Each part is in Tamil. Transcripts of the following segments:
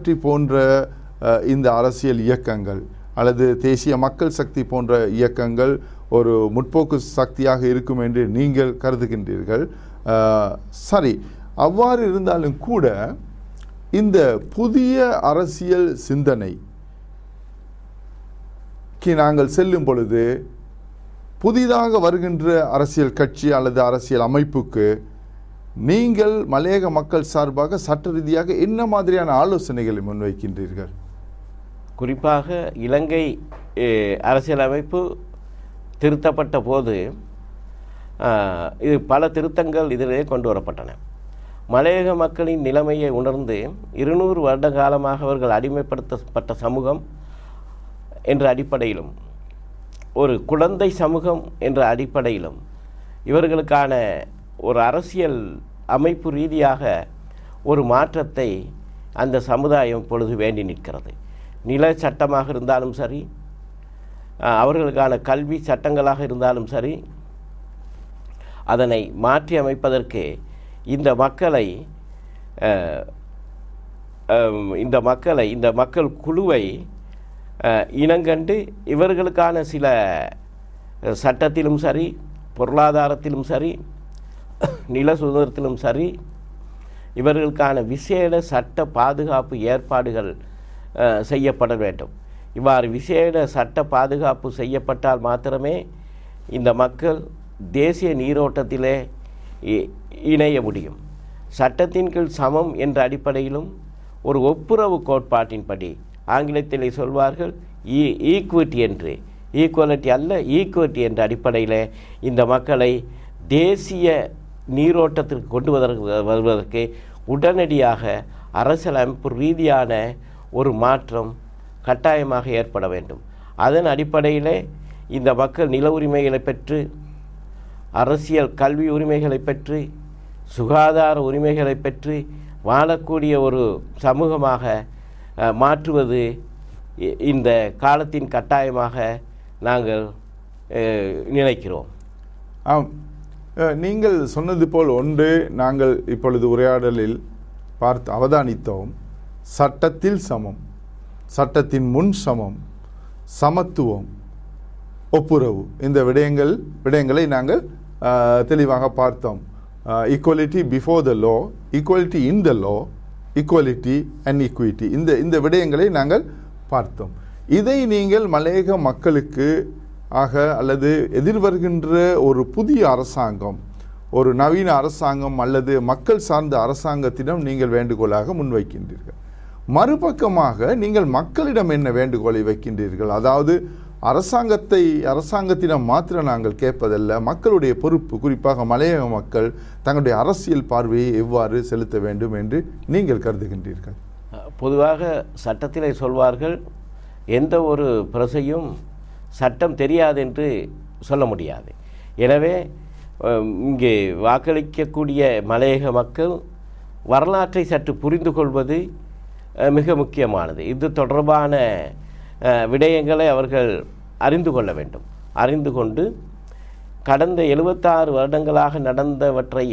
மறுமலர்ச்சி போன்ற அஹ், இந்த அரசியல் இயக்கங்கள் அல்லது தேசிய மக்கள் சக்தி போன்ற இயக்கங்கள் ஒரு முற்போக்கு சக்தியாக இருக்கும் என்று நீங்கள் கருதுகின்றீர்கள் அஹ், சரி அவ்வாறு இருந்தாலும் கூட இந்த புதிய அரசியல் சிந்தனை க்கு நாங்கள் செல்லும் பொழுது புதிதாக வருகின்ற அரசியல் கட்சி அல்லது அரசியல் அமைப்புக்கு நீங்கள் மலையக மக்கள் சார்பாக சட்ட ரீதியாக என்ன மாதிரியான ஆலோசனைகளை முன்வைக்கின்றீர்கள் குறிப்பாக இலங்கை அஹ், அரசியலமைப்பு திருத்தப்பட்ட போது அஹ், இது பல திருத்தங்கள் இதிலே கொண்டு வரப்பட்டன மலையக மக்களின் நிலைமையை உணர்ந்து இருநூறு வருட காலமாக அவர்கள் அடிமைப்படுத்தப்பட்ட சமூகம் என்ற அடிப்படையிலும் ஒரு குழந்தை சமூகம் என்ற அடிப்படையிலும் இவர்களுக்கான ஒரு அரசியல் அமைப்பு ரீதியாக ஒரு மாற்றத்தை அந்த சமுதாயம் இப்பொழுது வேண்டி நிற்கிறது நில சட்டமாக இருந்தாலும் சரி அஹ், அவர்களுக்கான கல்வி சட்டங்களாக இருந்தாலும் சரி அதனை மாற்றி அமைப்பதற்கு இந்த மக்களை அஹ், அம், இந்த மக்களை இந்த மக்கள் குழுவை அஹ், இனங்கண்டு இவர்களுக்கான சில அஹ், சட்டத்திலும் சரி பொருளாதாரத்திலும் சரி நில சுதந்திரத்திலும் சரி இவர்களுக்கான விசேட சட்ட பாதுகாப்பு ஏற்பாடுகள் அஹ், செய்யப்பட வேண்டும் இவ்வாறு விசேட சட்ட பாதுகாப்பு செய்யப்பட்டால் மாத்திரமே இந்த மக்கள் தேசிய நீரோட்டத்திலே இ- இணைய முடியும் சட்டத்தின் கீழ் சமம் என்ற அடிப்படையிலும் ஒரு ஒப்புரவு கோட்பாட்டின்படி ஆங்கிலத்திலே சொல்வார்கள் ஈக்குவிட்டி என்று ஈக்குவலிட்டி அல்ல ஈக்குவிட்டி என்ற அடிப்படையில் இந்த மக்களை தேசிய நீரோட்டத்திற்கு கொண்டு வருவதற்கு வருவதற்கு உடனடியாக அரசியலமைப்பு ரீதியான ஒரு மாற்றம் கட்டாயமாக ஏற்பட வேண்டும் அதன் அடிப்படையிலே இந்த மக்கள் நில உரிமைகளை பெற்று அரசியல் கல்வி உரிமைகளை பெற்று சுகாதார உரிமைகளை பெற்று வாழக்கூடிய ஒரு சமூகமாக அஹ், மாற்றுவது இ- இந்த காலத்தின் கட்டாயமாக நாங்கள் அஹ், நினைக்கிறோம் ஆம் அஹ், நீங்கள் சொன்னது போல் ஒன்று நாங்கள் இப்பொழுது உரையாடலில் பார்த்து அவதானித்தோம் சட்டத்தில் சமம் சட்டத்தின் முன் சமம் சமத்துவம் ஒப்புரவு இந்த விடயங்கள் விடயங்களை நாங்கள் அஹ், தெளிவாக பார்த்தோம் equality before the law equality in the law equality and equity இந்த இந்த விடயங்களை நாங்கள் பார்த்தோம் இதை நீங்கள் மலையக மக்களுக்கு ஆக அல்லது எதிர்வருகின்ற ஒரு புதிய அரசாங்கம் ஒரு நவீன அரசாங்கம் அல்லது மக்கள் சார்ந்த அரசாங்கத்திடம் நீங்கள் வேண்டுகோளாக முன்வைக்கின்றீர்கள் மறுபக்கமாக நீங்கள் மக்களிடம் என்ன வேண்டுகோளை வைக்கின்றீர்கள் அதாவது அரசாங்கத்தை அரசாங்கத்திடம் மாத்திரம் நாங்கள் கேட்பதல்ல மக்களுடைய பொறுப்பு குறிப்பாக மலையக மக்கள் தங்களுடைய அரசியல் பார்வையை எவ்வாறு செலுத்த வேண்டும் என்று நீங்கள் கருதுகின்றீர்கள் பொதுவாக சட்டத்திலே சொல்வார்கள் எந்த ஒரு பிரசையும் சட்டம் தெரியாது என்று சொல்ல முடியாது எனவே அஹ், இங்கே வாக்களிக்கக்கூடிய மலையக மக்கள் வரலாற்றை சற்று புரிந்து கொள்வது அஹ், மிக முக்கியமானது இது தொடர்பான அஹ், விடயங்களை அவர்கள் அறிந்து கொள்ள வேண்டும் அறிந்து கொண்டு கடந்த எழுபத்தாறு வருடங்களாக நடந்தவற்றை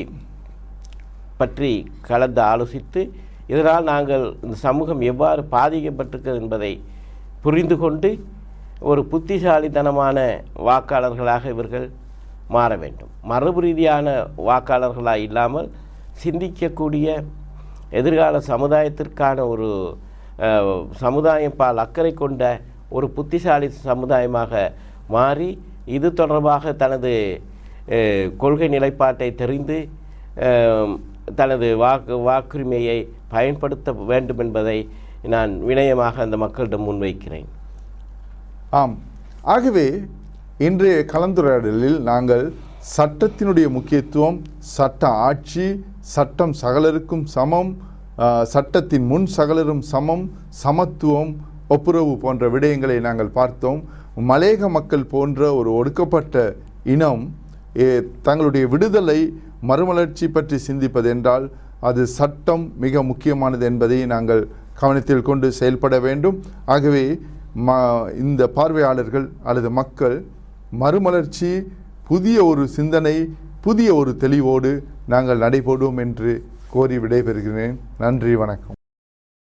பற்றி கலந்து ஆலோசித்து இதனால் நாங்கள் இந்த சமூகம் எவ்வாறு பாதிக்கப்பட்டிருக்கிறது என்பதை புரிந்து கொண்டு ஒரு புத்திசாலித்தனமான வாக்காளர்களாக இவர்கள் மாற வேண்டும் மரபு ரீதியான வாக்காளர்களாக இல்லாமல் சிந்திக்கக்கூடிய எதிர்கால சமுதாயத்திற்கான ஒரு அஹ், சமுதாயம் பால் அக்கறை கொண்ட ஒரு புத்திசாலி சமுதாயமாக மாறி இது தொடர்பாக தனது அஹ், கொள்கை நிலைப்பாட்டை தெரிந்து அஹ், தனது வாக்கு வாக்குரிமையை பயன்படுத்த வேண்டும் என்பதை நான் வினயமாக அந்த மக்களிடம் முன்வைக்கிறேன் ஆம் ஆகவே இன்றைய கலந்துரையாடலில் நாங்கள் சட்டத்தினுடைய முக்கியத்துவம் சட்ட ஆட்சி சட்டம் சகலருக்கும் சமம் ஆ, சட்டத்தின் முன் சகலரும் சமம் சமத்துவம் ஒப்புரவு போன்ற விடயங்களை நாங்கள் பார்த்தோம் மலேக மக்கள் போன்ற ஒரு ஒடுக்கப்பட்ட இனம் ஏ, தங்களுடைய விடுதலை மறுமலர்ச்சி பற்றி சிந்திப்பது என்றால் அது சட்டம் மிக முக்கியமானது என்பதை நாங்கள் கவனத்தில் கொண்டு செயல்பட வேண்டும் ஆகவே ம இந்த பார்வையாளர்கள் அல்லது மக்கள் மறுமலர்ச்சி புதிய ஒரு சிந்தனை புதிய ஒரு தெளிவோடு நாங்கள் நடைபோடுவோம் என்று கோரி விடைபெறுகிறேன் நன்றி வணக்கம்